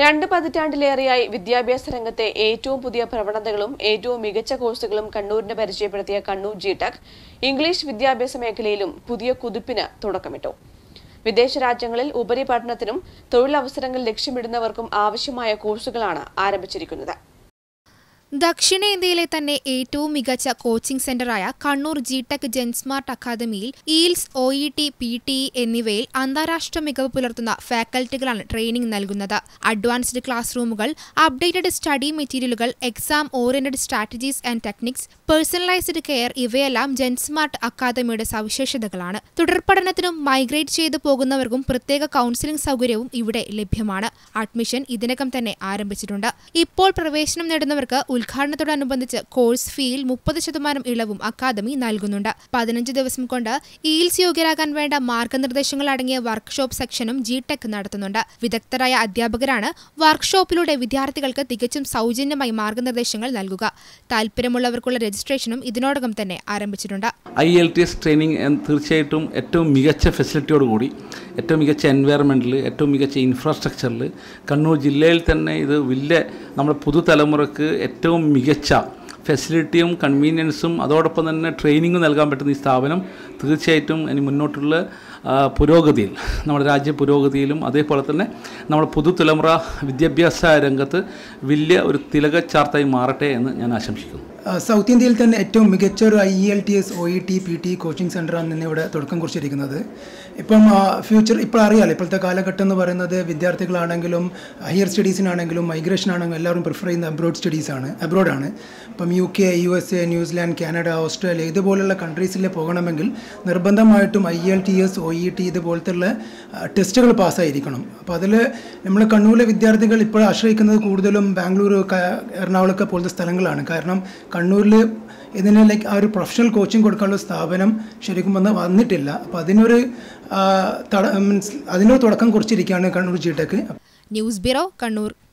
രണ്ട് പതിറ്റാണ്ടിലേറെയായി വിദ്യാഭ്യാസ രംഗത്തെ ഏറ്റവും പുതിയ പ്രവണതകളും ഏറ്റവും മികച്ച കോഴ്സുകളും കണ്ണൂരിന് പരിചയപ്പെടുത്തിയ കണ്ണൂർ ജി ടെക് ഇംഗ്ലീഷ് വിദ്യാഭ്യാസ മേഖലയിലും പുതിയ കുതിപ്പിന് തുടക്കമിട്ടു വിദേശ രാജ്യങ്ങളിൽ ഉപരിപഠനത്തിനും തൊഴിലവസരങ്ങൾ ലക്ഷ്യമിടുന്നവർക്കും ആവശ്യമായ കോഴ്സുകളാണ് ആരംഭിച്ചിരിക്കുന്നത് ദക്ഷിണേന്ത്യയിലെ തന്നെ ഏറ്റവും മികച്ച കോച്ചിംഗ് സെന്ററായ കണ്ണൂർ ജി ടെക് ജെൻസ്മാർട്ട് അക്കാദമിയിൽ IELTS O E T P T E എന്നിവയിൽ അന്താരാഷ്ട്ര മികവ് പുലർത്തുന്ന ഫാക്കൽറ്റികളാണ് ട്രെയിനിംഗ് നൽകുന്നത് അഡ്വാൻസ്ഡ് ക്ലാസ് റൂമുകൾ അപ്ഡേറ്റഡ് സ്റ്റഡി മെറ്റീരിയലുകൾ exam oriented strategies and techniques personalised care ഇവയെല്ലാം ജെൻസ്മാർട്ട് അക്കാദമിയുടെ സവിശേഷതകളാണ് തുടർ പഠനത്തിനും മൈഗ്രേറ്റ് ചെയ്തു പോകുന്നവർക്കും പ്രത്യേക കൗൺസിലിംഗ് സൗകര്യവും ഇവിടെ ലഭ്യമാണ് അഡ്മിഷൻ ഇതിനകം തന്നെ ആരംഭിച്ചിട്ടുണ്ട് ഇപ്പോൾ പ്രവേശനം നേടുന്നവർക്ക് ഉദ്ഘാടനത്തോടനുബന്ധിച്ച് കോഴ്സ് ഫീയിൽ മുപ്പത് ശതമാനം ഇളവും അക്കാദമി നൽകുന്നുണ്ട് പതിനഞ്ച് ദിവസം കൊണ്ട് ഈൽസ് യോഗ്യരാകാൻ വേണ്ട മാർഗനിർദ്ദേശങ്ങൾ അടങ്ങിയ വർക്ക്ഷോപ്പ് സെക്ഷനും ജി ടെക് നടത്തുന്നുണ്ട് വിദഗ്ധരായ അധ്യാപകരാണ് വർക്ക്ഷോപ്പിലൂടെ വിദ്യാർത്ഥികൾക്ക് തികച്ചും സൗജന്യമായി മാർഗനിർദ്ദേശങ്ങൾ നൽകുക താല്പര്യമുള്ളവർക്കുള്ള രജിസ്ട്രേഷനും ഇതിനോടകം തന്നെ ആരംഭിച്ചിട്ടുണ്ട് I L T S training എന്ന് തീർച്ചയായിട്ടും ഏറ്റവും മികച്ച ഫെസിലിറ്റിയോടുകൂടി ഏറ്റവും മികച്ച എൻവയറമെൻറ്റിൽ ഏറ്റവും മികച്ച ഇൻഫ്രാസ്ട്രക്ചറിൽ കണ്ണൂർ ജില്ലയിൽ തന്നെ ഇത് വലിയ നമ്മുടെ പുതുതലമുറക്ക് ഏറ്റവും മികച്ച ഫെസിലിറ്റിയും കൺവീനിയൻസും അതോടൊപ്പം തന്നെ ട്രെയിനിങ്ങും നൽകാൻ പറ്റുന്ന ഈ സ്ഥാപനം തീർച്ചയായിട്ടും ഇനി മുന്നോട്ടുള്ള ആ, പുരോഗതിയിൽ നമ്മുടെ രാജ്യ പുരോഗതിയിലും അതേപോലെ തന്നെ നമ്മുടെ പുതുതലമുറ വിദ്യാഭ്യാസ രംഗത്ത് വലിയ ഒരു തിലകച്ചാർത്തായി മാറട്ടെ എന്ന് ഞാൻ ആശംസിക്കുന്നു ആ, സൗത്ത് ഇന്ത്യയിൽ തന്നെ ഏറ്റവും മികച്ച ഒരു I L T S O E T P T coaching സെൻ്ററാണ് ഇന്ന് ഇവിടെ തുടക്കം കുറിച്ചിരിക്കുന്നത് ഇപ്പം ആ, ഫ്യൂച്ചർ ഇപ്പോൾ അറിയാലോ ഇപ്പോഴത്തെ കാലഘട്ടം എന്ന് പറയുന്നത് വിദ്യാർത്ഥികളാണെങ്കിലും ഹയർ സ്റ്റഡീസിനാണെങ്കിലും മൈഗ്രേഷൻ ആണെങ്കിലും എല്ലാവരും പ്രിഫർ ചെയ്യുന്ന അബ്രോഡ് സ്റ്റഡീസാണ് അബ്രോഡാണ് ഇപ്പം U K U S A New Zealand Canada Australia ഇതുപോലുള്ള കൺട്രീസിൽ പോകണമെങ്കിൽ നിർബന്ധമായിട്ടും I L T S O E T ഇതുപോലത്തെ ടെസ്റ്റുകൾ പാസ്സായിരിക്കണം അപ്പോൾ അതിൽ നമ്മൾ കണ്ണൂരിലെ വിദ്യാർത്ഥികൾ ഇപ്പോൾ ആശ്രയിക്കുന്നത് കൂടുതലും ബാംഗ്ലൂർ ക- എറണാകുളമൊക്കെ പോലത്തെ സ്ഥലങ്ങളാണ് കാരണം കണ്ണൂരിൽ ഇതിന് ലൈക്ക് ആ ഒരു പ്രൊഫഷണൽ കോച്ചിങ് കൊടുക്കാനുള്ള സ്ഥാപനം ശരിക്കും വന്ന് വന്നിട്ടില്ല അപ്പോൾ അതിനൊരു ആ, തട മീൻസ് അതിനൊരു തുടക്കം കുറിച്ചിരിക്കുകയാണ് Kannur G tech news bureau Kannur